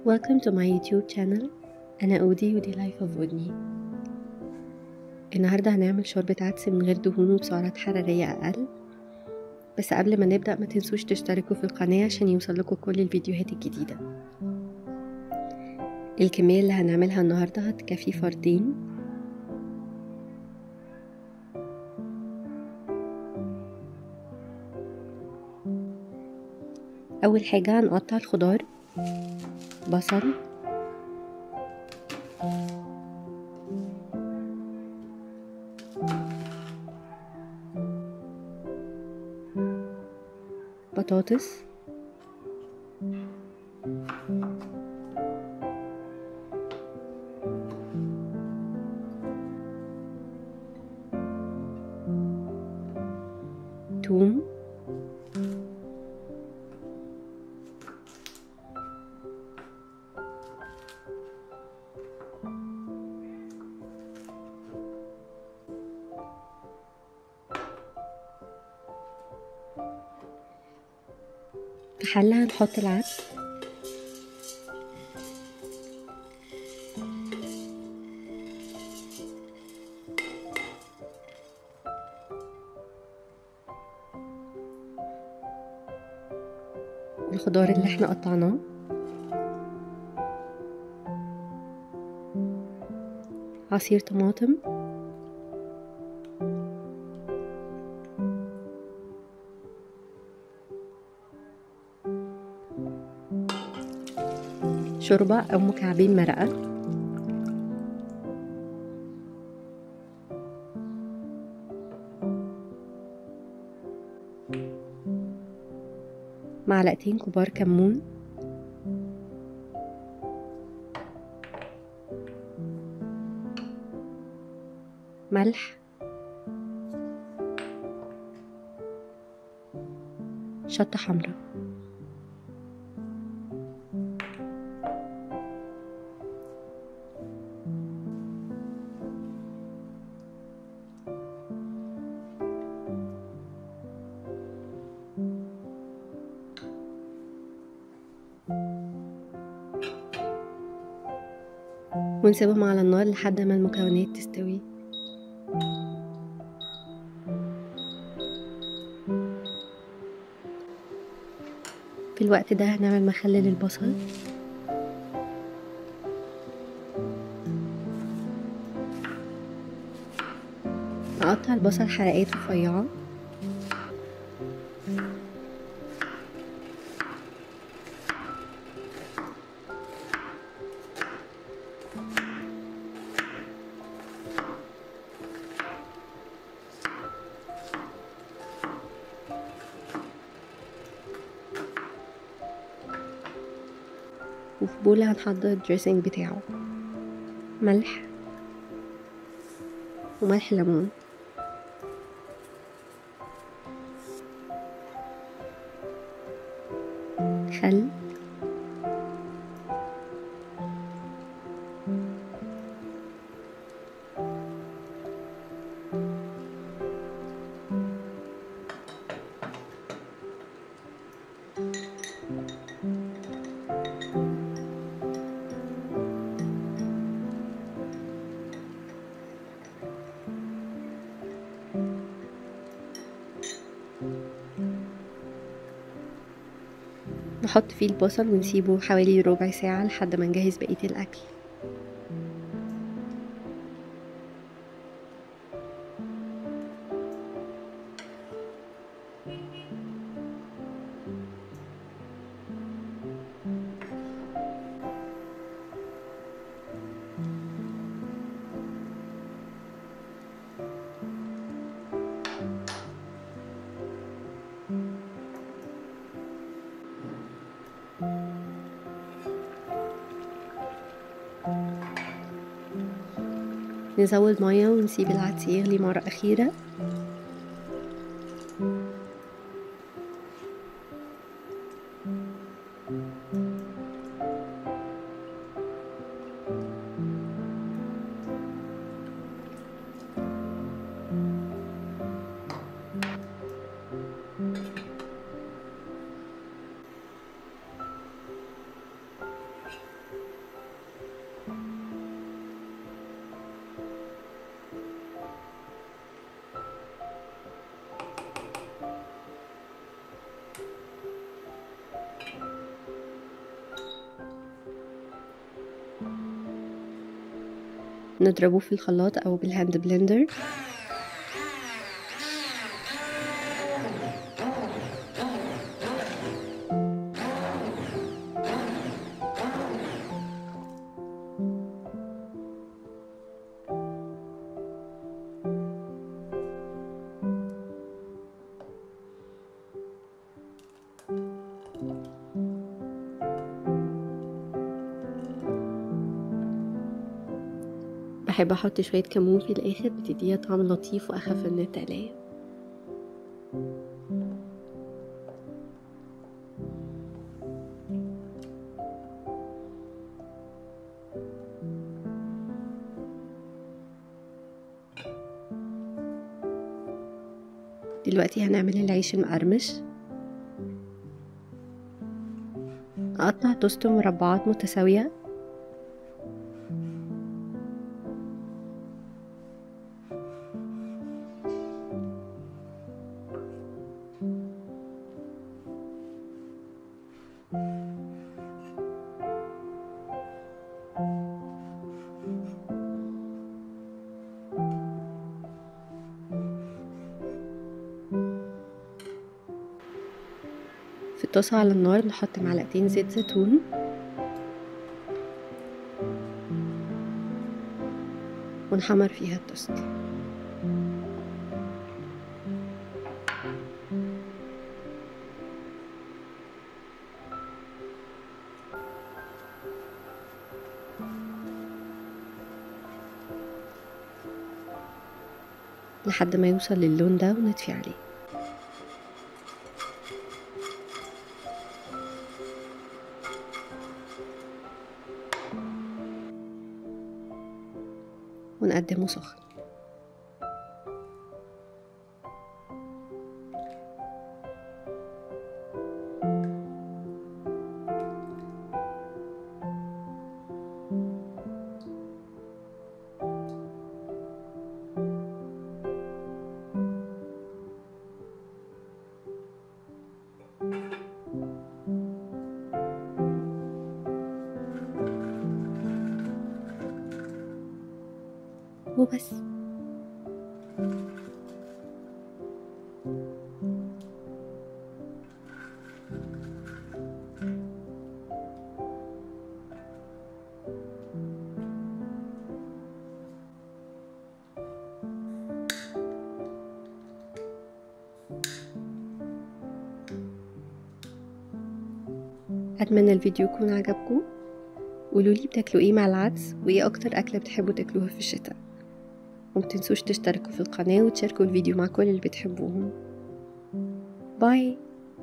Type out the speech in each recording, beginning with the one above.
Welcome to my YouTube channel أنا أودي ودي لايف اوف ودني النهاردة هنعمل شوربة عدس من غير دهون وبسعرات حرارية أقل بس قبل ما نبدأ ما تنسوش تشتركوا في القناة عشان يوصلكوا كل الفيديوهات الجديدة الكمية اللي هنعملها النهاردة هتكفي فردين أول حاجة هنقطع الخضار بصل بطاطس توم في حلة هنحط العدس والخضار اللي احنا قطعناه عصير طماطم شوربة أو مكعبين مرقة معلقتين كبار كمون ملح شطة حمراء ونسيبهم على النار لحد ما المكونات تستوي في الوقت ده هنعمل مخلل البصل نقطع البصل حلقات رفيعة وفي بولة هنحضر الدريسنج بتاعه ملح وملح ليمون خل نحط فيه البصل ونسيبه حوالي ربع ساعة لحد ما نجهز بقية الأكل نزود مية ونسيب العدس يغلي مرة أخيرة نضربه في الخلاط أو بالهاند بلندر بحب احط شوية كمون في الاخر بتديها طعم لطيف واخف من التقلية دلوقتي هنعمل العيش المقرمش أقطع توست مربعات متساوية في الطاسة على النار نحط معلقتين زيت زيتون ونحمر فيها التوست لحد ما يوصل للون ده ونطفي عليه ونقدمه سخن وبس أتمنى الفيديو يكون عجبكم قولولي بتاكلوا ايه مع العدس وايه اكتر اكلة بتحبوا تاكلوها في الشتاء ومتنسوش تشتركوا في القناة وتشاركوا الفيديو مع كل اللي بتحبوهم باي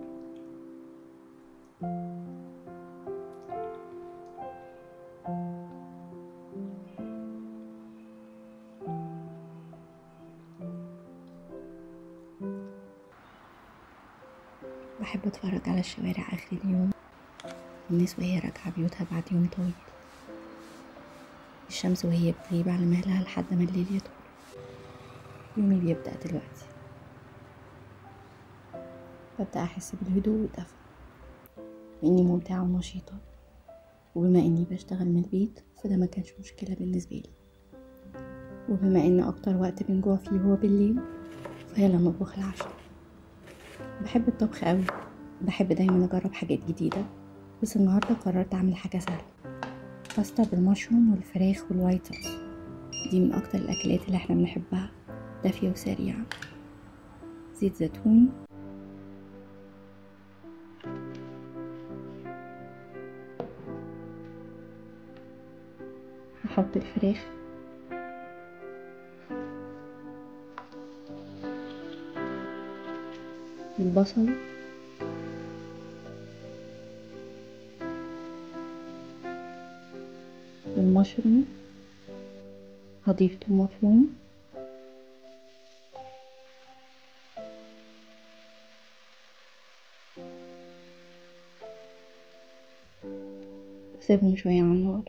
بحب اتفرج على الشوارع اخر اليوم الناس وهي راجعة بيوتها بعد يوم طويل الشمس وهي بتغيب على مهلها لحد ما الليل يطول يومي بيبدأ دلوقتي ببدأ أحس بالهدوء والدفء وإني ممتعة ونشيطة وبما إني بشتغل من البيت فده ما كانش مشكلة بالنسبة لي وبما إن أكتر وقت بنجوع فيه هو بالليل فيلا نطبخ العشاء بحب الطبخ قوي بحب دايما أجرب حاجات جديدة بس النهاردة قررت أعمل حاجة سهلة باستا بالمشروم والفراخ والوايت صوص دي من أكتر الأكلات اللي احنا بنحبها دافية وسريعة زيت زيتون أحط الفراخ البصل المشروم هضيف توم مفروم سيبهم شوية على النار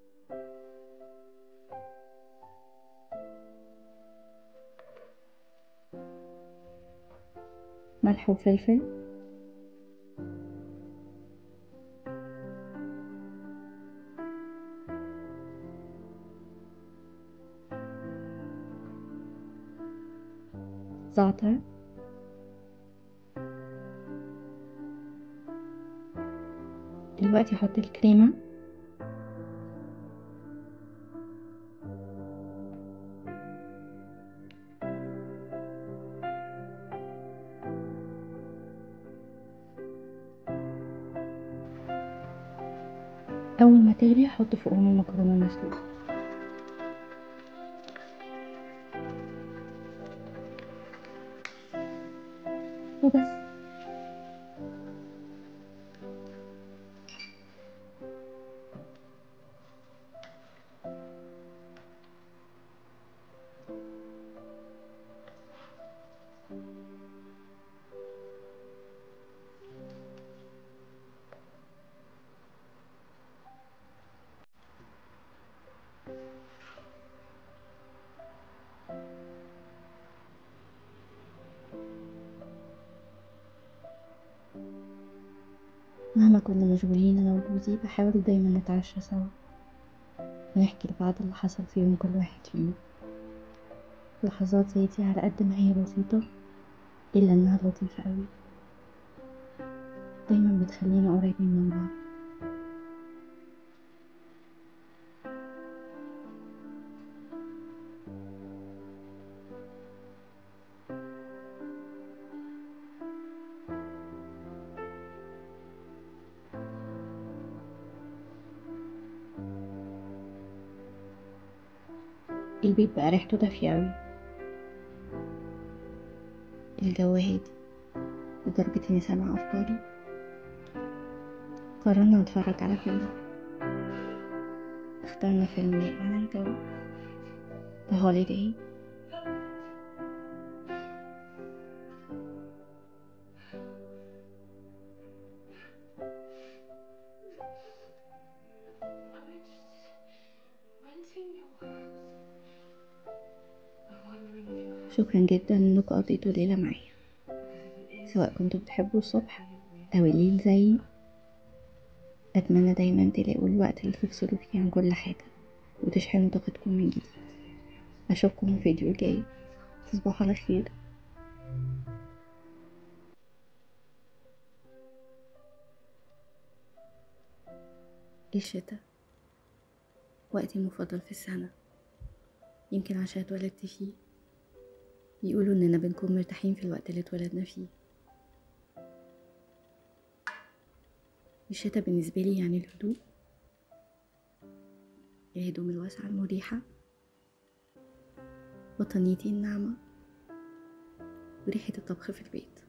ملح وفلفل زعتر دلوقتي احط الكريمة اول ما تغلي احط فوقهم المكرونة المسلوقة وبس مهما كنا مشغولين انا وجوزي بحاول دايما نتعشى سوا ونحكي لبعض اللي حصل في يوم كل واحد فينا لحظات زي دي على قد ما هي بسيطة إلا إنها لطيفة أوي دايما بتخلينا قريبين من بعض البيت بقى ريحته دافية أوي الجو هادي لدرجة إني سامعة أفكاري قررنا نتفرج على فيلم اخترنا فيلم لايق على الجو The Holiday شكرا جدا انكم قضيتوا ليلة معايا سواء كنتوا بتحبوا الصبح او الليل زيي اتمنى دايما تلاقوا الوقت اللي تفصلوا فيه عن كل حاجة وتشحنوا طاقتكم من جديد اشوفكم في الفيديو الجاي تصبحوا على خير الشتاء وقتي المفضل في السنة يمكن عشان اتولدت فيه بيقولوا اننا بنكون مرتاحين في الوقت اللي اتولدنا فيه الشتا بالنسبة لي يعني الهدوء الهدوم الواسعة المريحة بطانيتي الناعمة وريحة الطبخ في البيت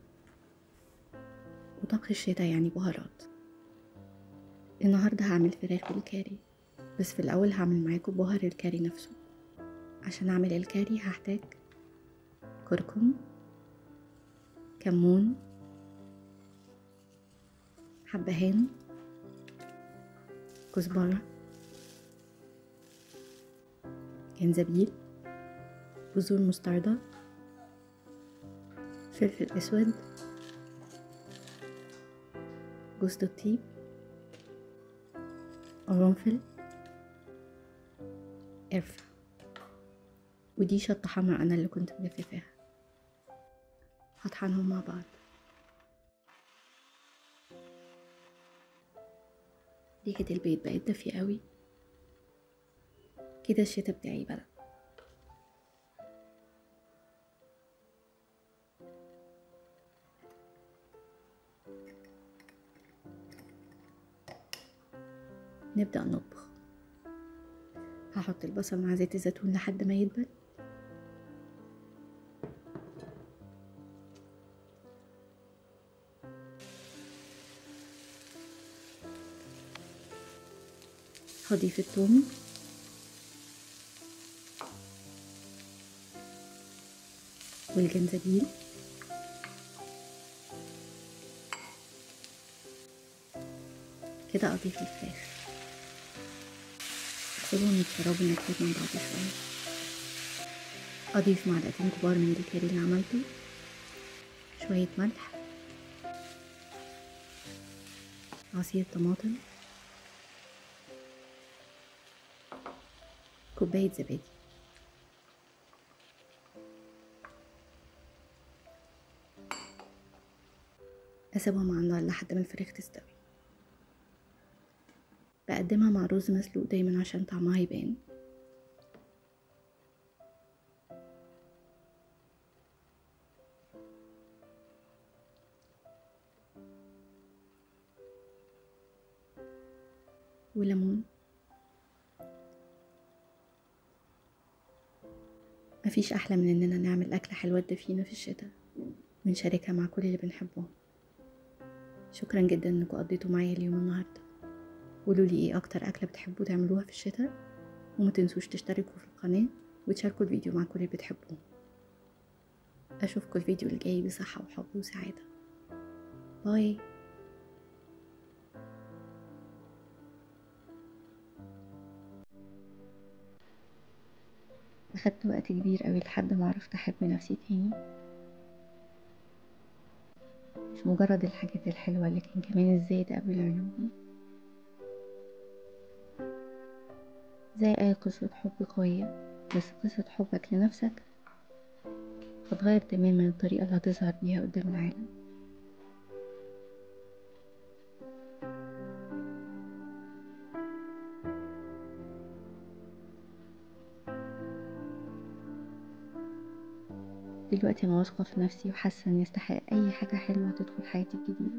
وطبخ الشتا يعني بهارات النهاردة هعمل فراخ بالكاري بس في الأول هعمل معاكم بهار الكاري نفسه عشان أعمل الكاري هحتاج كركم كمون حبهان كزبرة جنزبيل بذور مستردة فلفل أسود جوز الطيب قرنفل قرفة ودي شطة حمرا أنا اللي كنت مجففاها هطحنهم مع بعض ريحة البيت بقت دافية قوي كده الشتا بتاعي بدأ نبدأ نطبخ هحط البصل مع زيت الزيتون لحد ما يدبل هضيف الثوم والجنزبيل كده اضيف الفراخ اسيبهم يتشربوا النكهات من بعض شويه اضيف معلقتين كبار من الكاري اللي عملته شويه ملح عصير طماطم كوباية زبادي أسيبهم على النار لحد ما الفراخ تستوي بقدمها مع رز مسلوق دايما عشان طعمها يبان وليمون مفيش أحلى من إننا نعمل أكلة حلوة تدفينا في الشتاء ونشاركها مع كل اللي بنحبهم شكرا جدا إنكم قضيتوا معايا اليوم النهاردة قولولي ايه أكتر أكلة بتحبوا تعملوها في الشتاء وما تنسوش تشتركوا في القناة وتشاركوا الفيديو مع كل اللي بتحبوه أشوفكم الفيديو الجاي بصحة وحب وسعادة باي أخدت وقت كبير قوي لحد ما عرفت أحب نفسي تاني مش مجرد الحاجات الحلوة لكن كمان ازاي تقابل عيوبي زي أي قصة حب قوية بس قصة حبك لنفسك هتغير تماما الطريقة اللي هتظهر بيها قدام العالم دلوقتي أنا واثقة في نفسي وحاسة إني أستحق أي حاجة حلوة تدخل حياتي الجديدة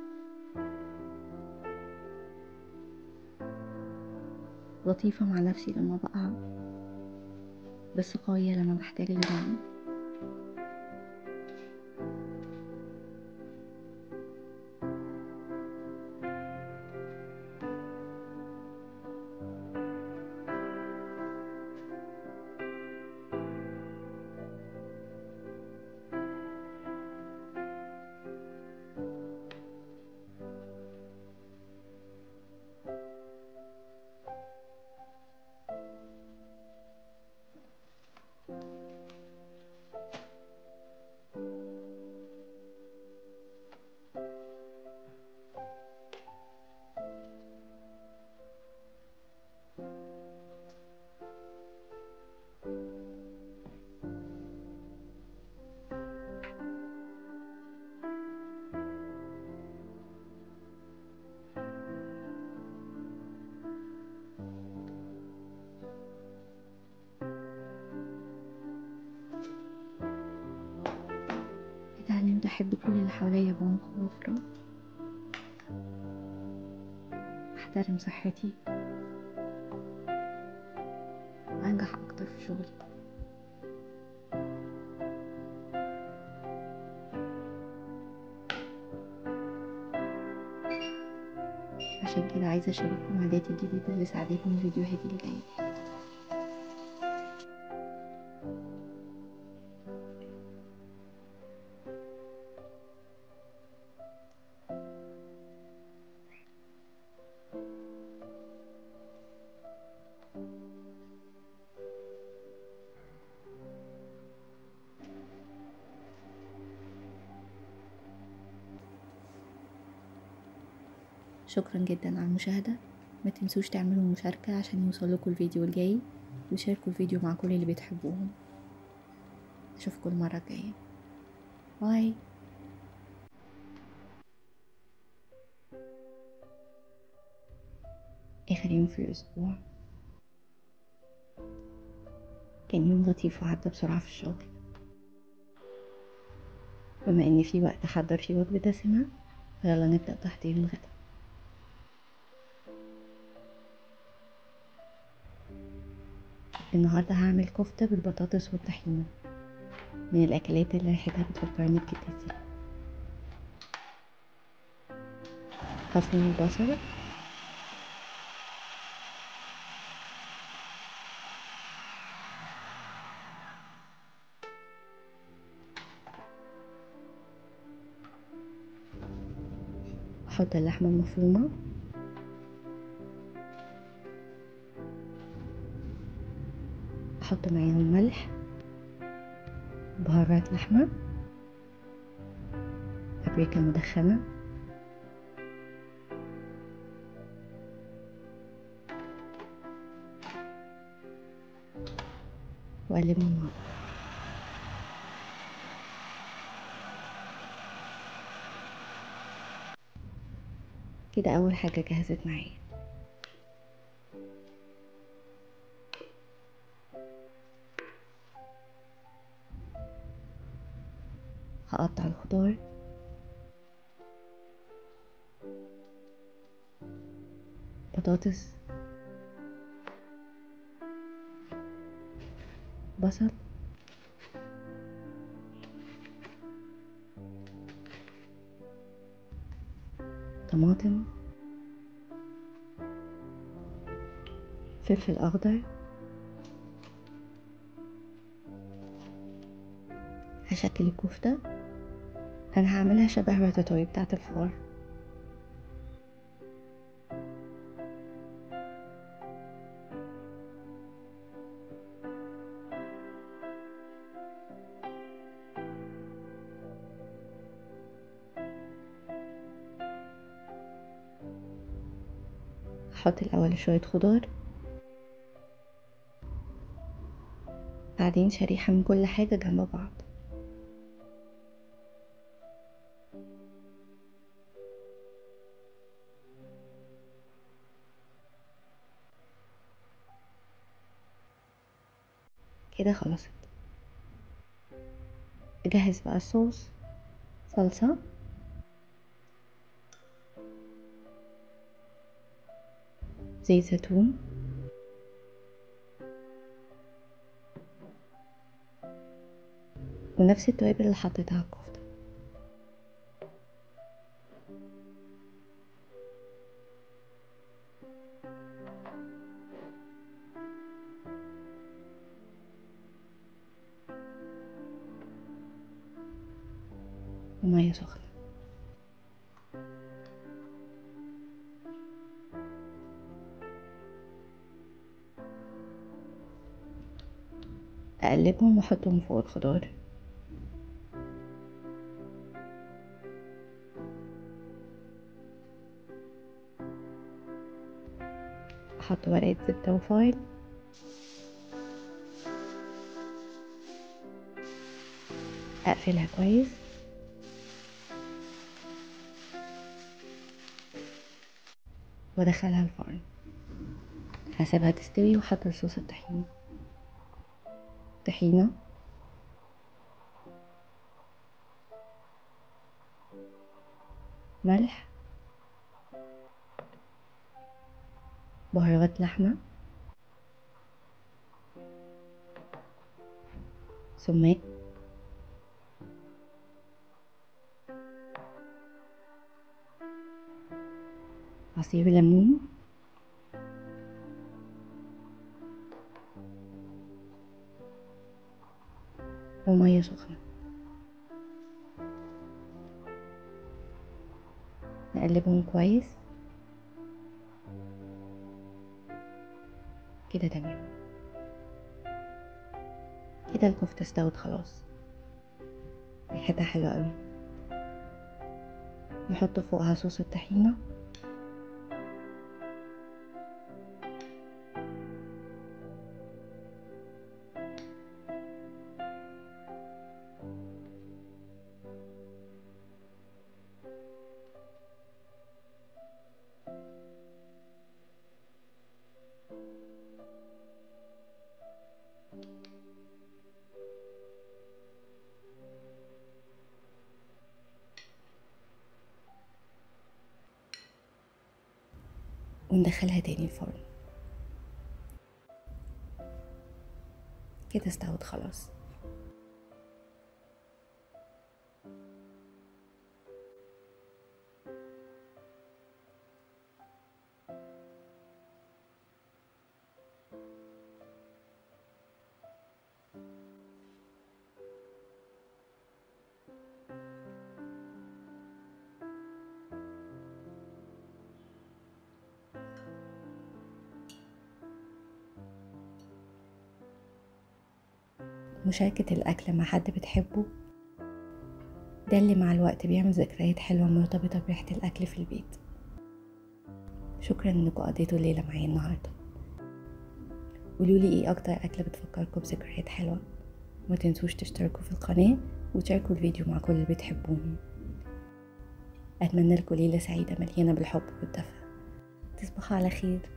لطيفة مع نفسي لما بقع بس قوية لما بحتاج لدعم اتعلمت أحب كل اللي حواليا بعمق ووفرة أحترم صحتي وأنجح أكتر في شغلي عشان كده عايزة أشارككم عاداتي الجديدة اللي ساعدتني فيديوهاتي الجاية شكرا جدا على المشاهدة ما تنسوش تعملوا مشاركة عشان يوصلكوا الفيديو الجاي وشاركوا الفيديو مع كل اللي بتحبوهم اشوفكم المرة الجاية باي اخر يوم في الاسبوع كان يوم لطيف وعدى بسرعة في الشغل بما ان في وقت احضر فيه وجبة دسمة فيلا نبدأ تحضير الغدا النهاردة هعمل كفتة بالبطاطس والطحينة من الأكلات اللي ريحتها بتفكرني بجدتي هفرم البصل احط اللحمة المفرومة احط معاهم ملح بهارات لحمة بابريكا مدخنة واقلبهم مع بعض كده اول حاجة جهزت معايا هقطع الخضار بطاطس بصل طماطم فلفل اخضر هشكل الكفتة انا هعملها شبه الراتاتوي بتاعت الفطار هحط الاول شوية خضار بعدين شريحة من كل حاجة جنب بعض كده خلصت اجهز بقى الصوص صلصة زيت زيتون ونفس التوابل اللي حطيتها على الكفتة ومية سخنة اقلبهم واحطهم فوق الخضار احط ورقة زبدة وفايل اقفلها كويس وادخلها الفرن هسيبها تستوي واحط صوص الطحينة طحينة ملح بهارات لحمة سماق عصير ليمون ومية سخنة نقلبهم كويس كده تمام كده الكفتة استوت خلاص ريحتها حلوة قوي نحط فوقها صوص الطحينة وندخلها تاني الفرن كده استوت خلاص مشاركة الأكل مع حد بتحبه ده اللي مع الوقت بيعمل ذكريات حلوة مرتبطة بريحة الأكل في البيت شكرا انكم قضيتوا الليلة معايا النهاردة قولولي ايه اكتر أكلة بتفكركم بذكريات حلوة ما تنسوش تشتركوا في القناة وتشاركوا الفيديو مع كل اللي بتحبوهم أتمنى لكم ليلة سعيدة مليانة بالحب والدفى تصبحوا على خير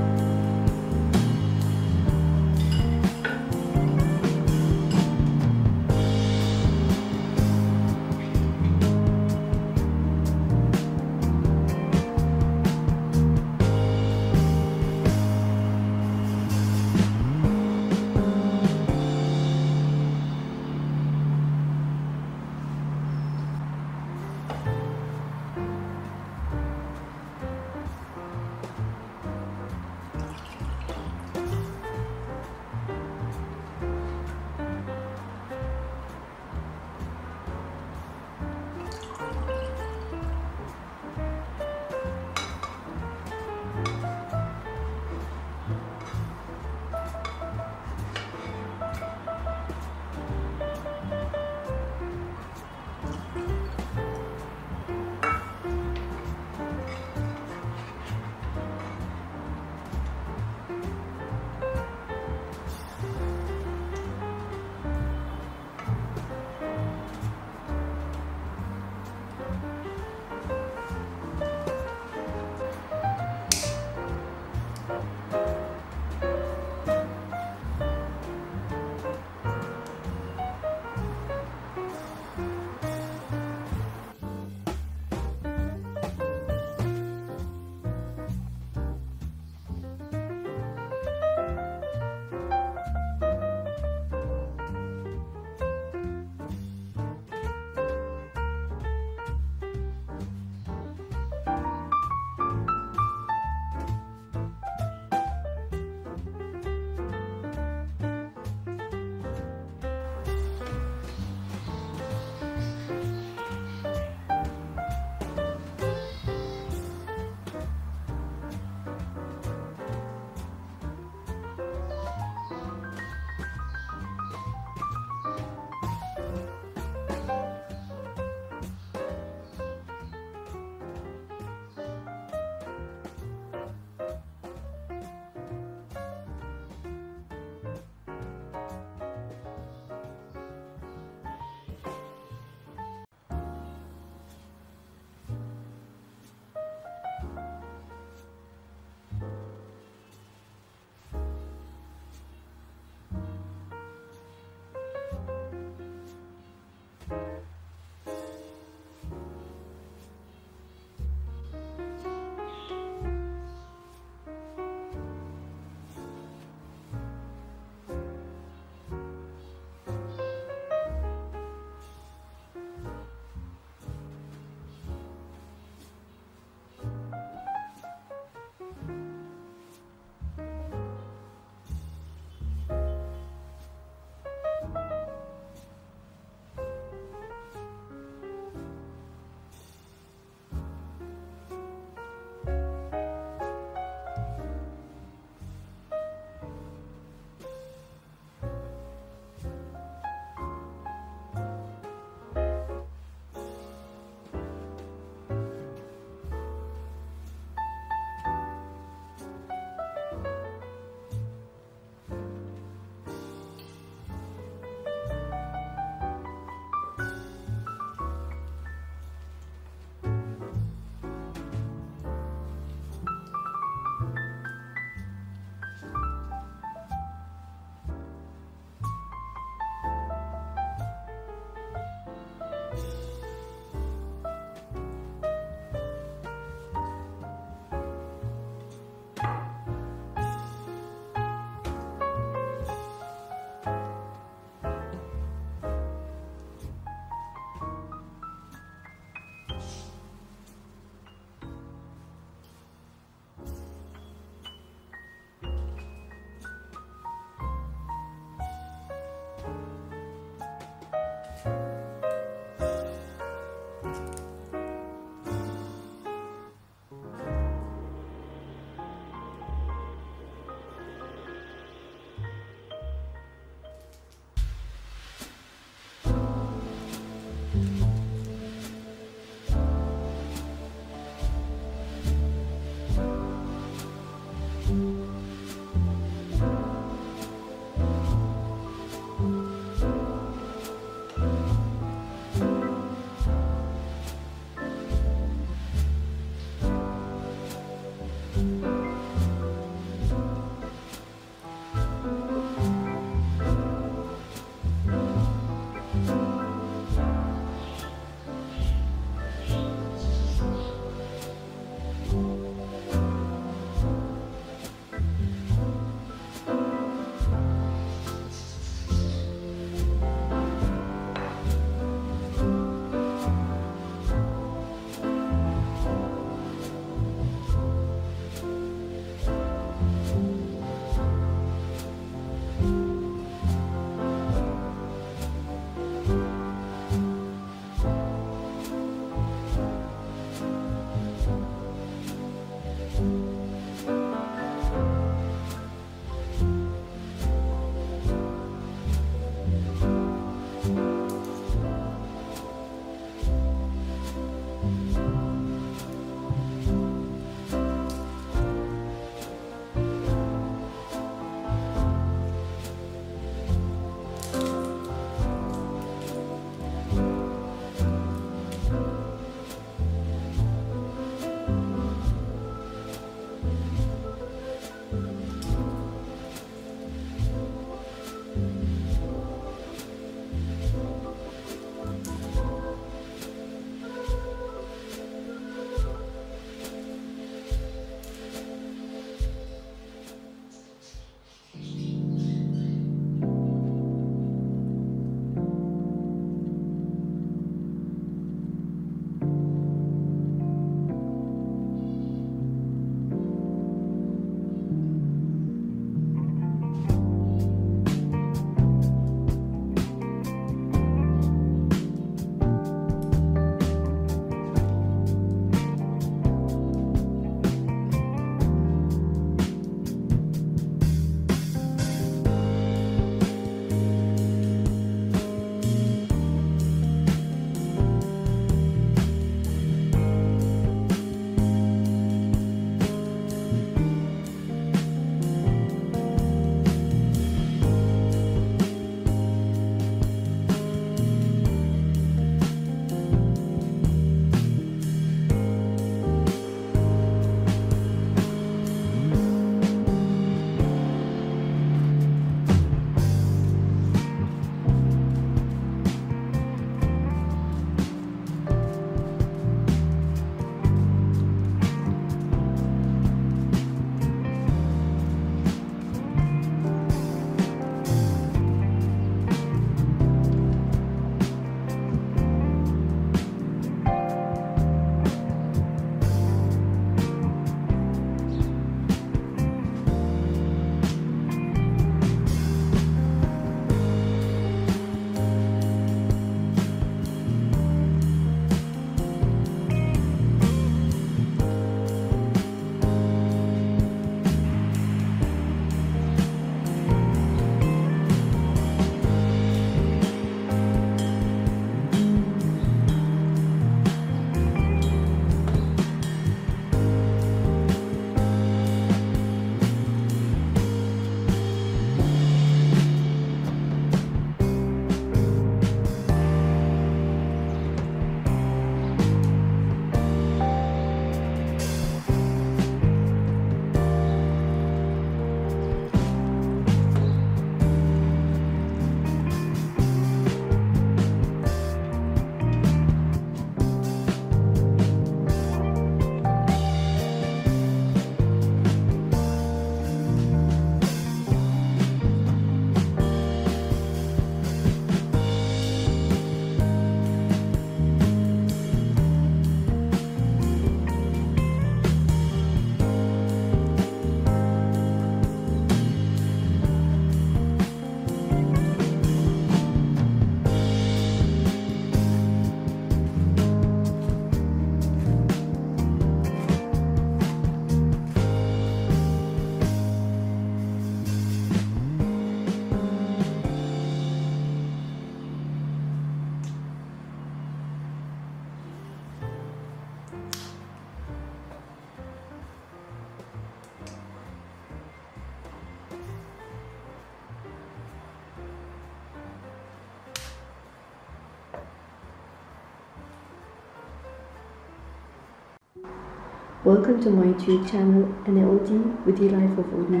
Welcome to my YouTube channel أنا أودي ودي Life of أودي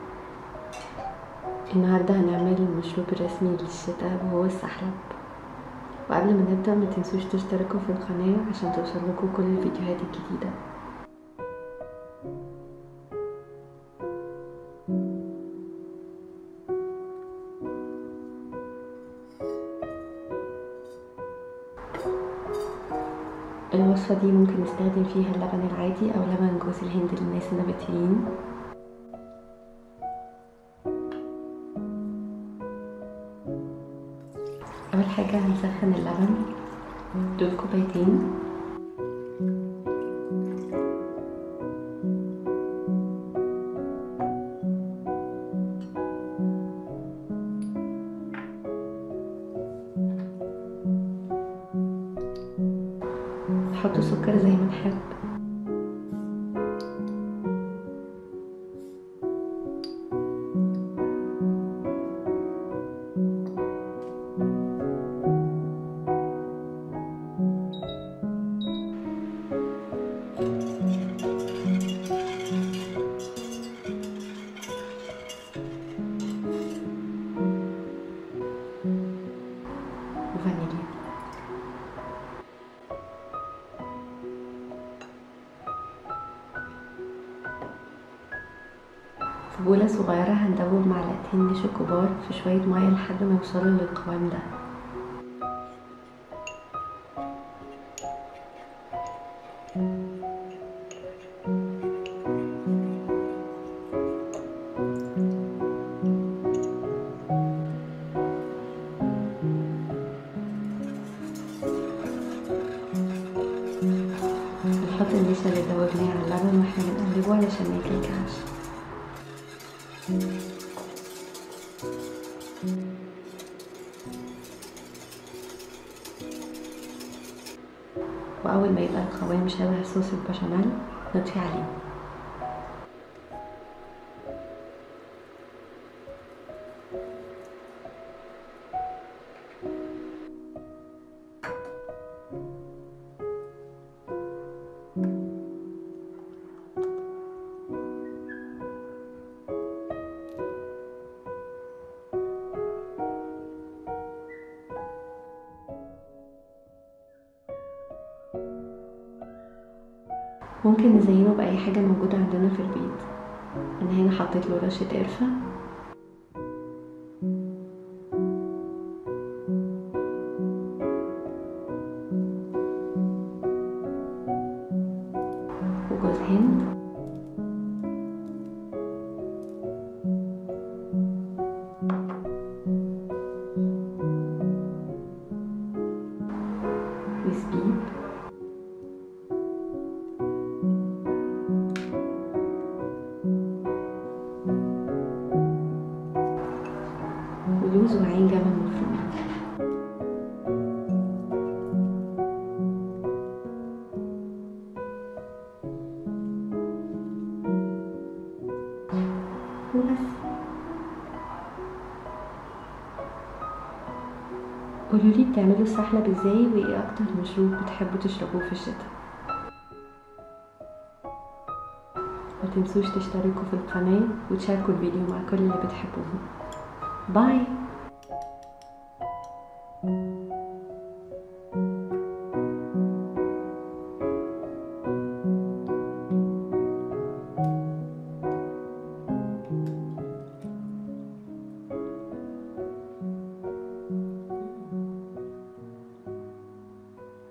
النهاردة هنعمل المشروب الرسمي للشتاء وهو السحلب وقبل ما نبدأ ما تنسوش تشتركوا في القناة عشان توصلكوا كل الفيديوهات الجديدة الوصفة دي ممكن نستخدم فيها اللبن العادي أو لبن جوز الهند للناس النباتيين أول حاجة هنسخن اللبن دول كوبايتين نحط سكر زي ما نحب وفانيليا في بولة صغيرة هندوب معلقتين نشا كبار في شوية مية لحد ما يوصلوا للقوام ده نحط النشا اللي دوبناه على اللبن واحنا بنقلبه علشان ما يكلكعش وأول ما يبقى القوام شبه صوص البشاميل نطفي عليه ممكن نزينه بأي حاجة موجودة عندنا في البيت أنا هنا حطيت له رشة قرفة وجوز هند وزبيب ولوز وعين جبل مفروم وبس قولولي بتعملوا السحلب ازاي وايه اكتر مشروب بتحبوا تشربوه في الشتاء ما تنسوش تشتركوا في القناة وتشاركوا الفيديو مع كل اللي بتحبوهم باي